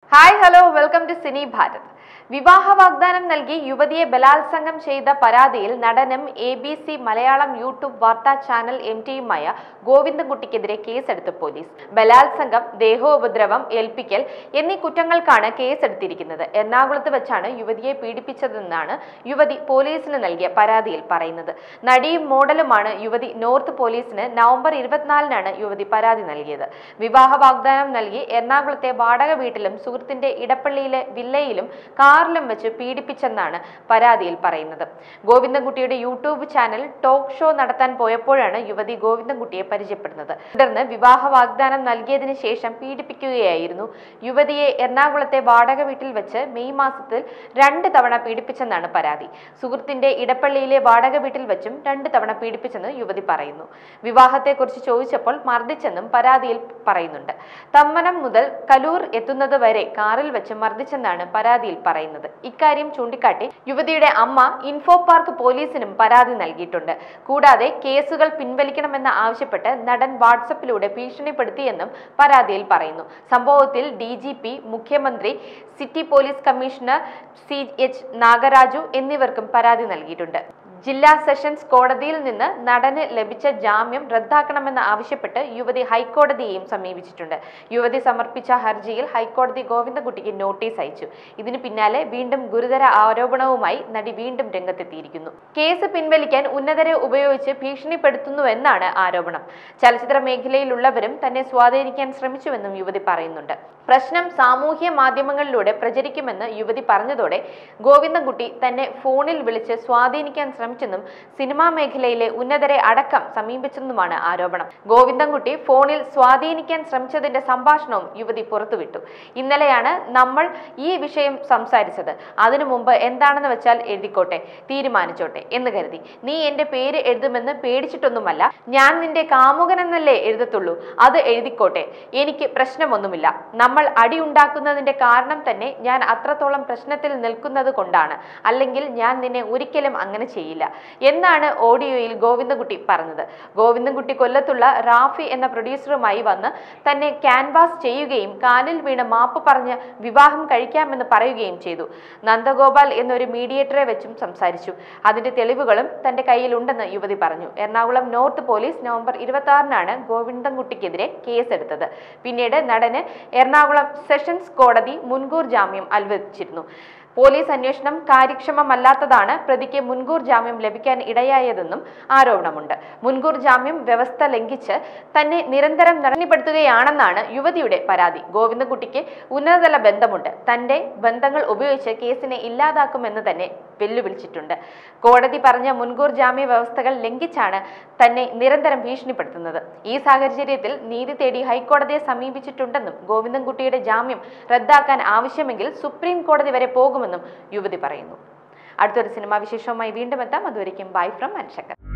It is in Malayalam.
hi hello welcome to Cine Bharat വിവാഹ വാഗ്ദാനം നൽകി യുവതിയെ ബലാത്സംഗം ചെയ്ത പരാതിയിൽ നടനും A B C Malayalam YouTube വാർത്താ ചാനൽ എം ടിയുമായ ഗോവിന്ദൻകുട്ടിക്കെതിരെ കേസെടുത്ത് പോലീസ് ബലാത്സംഗം ദേഹോപദ്രവം ഏൽപ്പിക്കൽ എന്നീ കുറ്റങ്ങൾക്കാണ് കേസെടുത്തിരിക്കുന്നത് എറണാകുളത്ത് വെച്ചാണ് യുവതിയെ പീഡിപ്പിച്ചതെന്നാണ് യുവതി പോലീസിന് നൽകിയ പരാതിയിൽ പറയുന്നത് നടിയും മോഡലുമാണ് യുവതി നോർത്ത് പോലീസിന് നവംബർ ഇരുപത്തിനാലിനാണ് യുവതി പരാതി നൽകിയത് വിവാഹ വാഗ്ദാനം നൽകി എറണാകുളത്തെ വാടക വീട്ടിലും സുഹൃത്തിന്റെ ഇടപ്പള്ളിയിലെ വില്ലയിലും കാറിലും വെച്ച് പീഡിപ്പിച്ചെന്നാണ് പരാതിയിൽ പറയുന്നത് ഗോവിന്ദൻകുട്ടിയുടെ യൂട്യൂബ് ചാനൽ ടോക്ക് ഷോ നടത്താൻ പോയപ്പോഴാണ് യുവതി ഗോവിന്ദൻകുട്ടിയെ പരിചയപ്പെടുന്നത് തുടർന്ന് വിവാഹ വാഗ്ദാനം നൽകിയതിനു ശേഷം പീഡിപ്പിക്കുകയായിരുന്നു യുവതിയെ എറണാകുളത്തെ വാടക വീട്ടിൽ വെച്ച് മെയ് മാസത്തിൽ രണ്ട് തവണ പീഡിപ്പിച്ചെന്നാണ് പരാതി സുഹൃത്തിന്റെ ഇടപ്പള്ളിയിലെ വാടക വീട്ടിൽ വെച്ചും രണ്ട് തവണ പീഡിപ്പിച്ചെന്ന് യുവതി പറയുന്നു വിവാഹത്തെക്കുറിച്ച് ചോദിച്ചപ്പോൾ മർദ്ദിച്ചെന്നും പരാതിയിൽ പറയുന്നുണ്ട് തമ്മനം മുതൽ കലൂർ എത്തുന്നത് വരെ കാറിൽ വെച്ച് മർദ്ദിച്ചെന്നാണ് പരാതിയിൽ പറയുന്നത് ഇക്കാര്യം ചൂണ്ടിക്കാട്ടി യുവതിയുടെ അമ്മ ഇൻഫോ പാർക്ക് പോലീസിനും പരാതി നൽകിയിട്ടുണ്ട് കൂടാതെ കേസുകൾ പിൻവലിക്കണമെന്ന് ആവശ്യപ്പെട്ട് നടൻ വാട്സപ്പിലൂടെ ഭീഷണിപ്പെടുത്തിയെന്നും പരാതിയിൽ പറയുന്നു സംഭവത്തിൽ ഡി ജി പി മുഖ്യമന്ത്രി city police commissioner C H Nagaraju എന്നിവർക്കും പരാതി നൽകിയിട്ടുണ്ട് ജില്ലാ സെഷൻസ് കോടതിയിൽ നിന്ന് നടന് ലഭിച്ച ജാമ്യം റദ്ദാക്കണമെന്ന് ആവശ്യപ്പെട്ട് യുവതി ഹൈക്കോടതിയെയും സമീപിച്ചിട്ടുണ്ട് യുവതി സമർപ്പിച്ച ഹർജിയിൽ ഹൈക്കോടതി ഗോവിന്ദൻകുട്ടിക്ക് നോട്ടീസ് അയച്ചു ഇതിന് പിന്നാലെ വീണ്ടും ഗുരുതര ആരോപണവുമായി നടി വീണ്ടും രംഗത്തെത്തിയിരിക്കുന്നു കേസ് പിൻവലിക്കാൻ ഉന്നതരെ ഉപയോഗിച്ച് ഭീഷണിപ്പെടുത്തുന്നുവെന്നാണ് ആരോപണം ചലച്ചിത്ര മേഖലയിലുള്ളവരും തന്നെ സ്വാധീനിക്കാൻ ശ്രമിച്ചുവെന്നും യുവതി പറയുന്നുണ്ട് പ്രശ്നം സാമൂഹ്യ മാധ്യമങ്ങളിലൂടെ പ്രചരിക്കുമെന്ന് യുവതി പറഞ്ഞതോടെ ഗോവിന്ദൻകുട്ടി തന്നെ ഫോണിൽ വിളിച്ച് സ്വാധീനിക്കാൻ ശ്രമിച്ചെന്നും സിനിമാ മേഖലയിലെ ഉന്നതരെ അടക്കം സമീപിച്ചെന്നുമാണ് ആരോപണം ഗോവിന്ദൻകുട്ടി ഫോണിൽ സ്വാധീനിക്കാൻ ശ്രമിച്ചതിന്റെ സംഭാഷണവും യുവതി പുറത്തുവിട്ടു ഇന്നലെയാണ് നമ്മൾ ഈ വിഷയം സംസാരിച്ചത് അതിനു മുമ്പ് എന്താണെന്ന് വെച്ചാൽ എഴുതിക്കോട്ടെ തീരുമാനിച്ചോട്ടെ എന്ന് കരുതി നീ എന്റെ പേര് എഴുതുമെന്ന് പേടിച്ചിട്ടൊന്നുമല്ല ഞാൻ നിന്റെ കാമുകനെന്നല്ലേ എഴുതത്തുള്ളൂ അത് എഴുതിക്കോട്ടെ എനിക്ക് പ്രശ്നമൊന്നുമില്ല നമ്മൾ അടി ഉണ്ടാക്കുന്നതിന്റെ കാരണം തന്നെ ഞാൻ അത്രത്തോളം പ്രശ്നത്തിൽ നിൽക്കുന്നത് കൊണ്ടാണ് അല്ലെങ്കിൽ ഞാൻ നിന്നെ ഒരിക്കലും അങ്ങനെ ചെയ്യില്ല എന്നാണ് ഓഡിയോയിൽ ഗോവിന്ദൻകുട്ടി പറഞ്ഞത് ഗോവിന്ദൻകുട്ടി കൊല്ലത്തുള്ള റാഫി എന്ന പ്രൊഡ്യൂസറുമായി വന്ന് തന്നെ ക്യാൻവാസ് ചെയ്യുകയും കാലിൽ വീണ് മാപ്പ് പറഞ്ഞ് വിവാഹം കഴിക്കാമെന്ന് പറയുകയും ചെയ്തു നന്ദഗോപാൽ എന്നൊരു മീഡിയേറ്ററെ വെച്ചും സംസാരിച്ചു അതിന്റെ തെളിവുകളും തന്റെ കയ്യിലുണ്ടെന്ന് യുവതി പറഞ്ഞു എറണാകുളം നോർത്ത് പോലീസ് നവംബർ ഇരുപത്തി ആറിനാണ് ഗോവിന്ദൻകുട്ടിക്കെതിരെ കേസെടുത്തത് പിന്നീട് നടന് എറണാകുളം സെഷൻസ് കോടതി മുൻകൂർ ജാമ്യം അനുവദിച്ചിരുന്നു പോലീസ് അന്വേഷണം കാര്യക്ഷമമല്ലാത്തതാണ് പ്രതിക്ക് മുൻകൂർ ജാമ്യം ലഭിക്കാൻ ഇടയായതെന്നും ആരോപണമുണ്ട് മുൻകൂർ ജാമ്യം വ്യവസ്ഥ ലംഘിച്ച് തന്നെ നിരന്തരം നടനിപ്പെടുത്തുകയാണെന്നാണ് യുവതിയുടെ പരാതി ഗോവിന്ദൻകുട്ടിക്ക് ഉന്നതതല ബന്ധമുണ്ട് തന്റെ ബന്ധങ്ങൾ ഉപയോഗിച്ച് കേസിനെ ഇല്ലാതാക്കുമെന്ന് തന്നെ വെല്ലുവിളിച്ചിട്ടുണ്ട് കോടതി പറഞ്ഞ മുൻകൂർ ജാമ്യ വ്യവസ്ഥകൾ ലംഘിച്ചാണ് തന്നെ നിരന്തരം ഭീഷണിപ്പെടുത്തുന്നത് ഈ സാഹചര്യത്തിൽ നീതി തേടി ഹൈക്കോടതിയെ സമീപിച്ചിട്ടുണ്ടെന്നും ഗോവിന്ദൻകുട്ടിയുടെ ജാമ്യം റദ്ദാക്കാൻ ആവശ്യമെങ്കിൽ സുപ്രീം കോടതി വരെ പോകുമെന്നും യുവതി പറയുന്നു അടുത്തൊരു സിനിമാ വിശേഷവുമായി വീണ്ടും എത്താം അതുവരെയും ബൈ ഫ്രം അൻഷക്കർ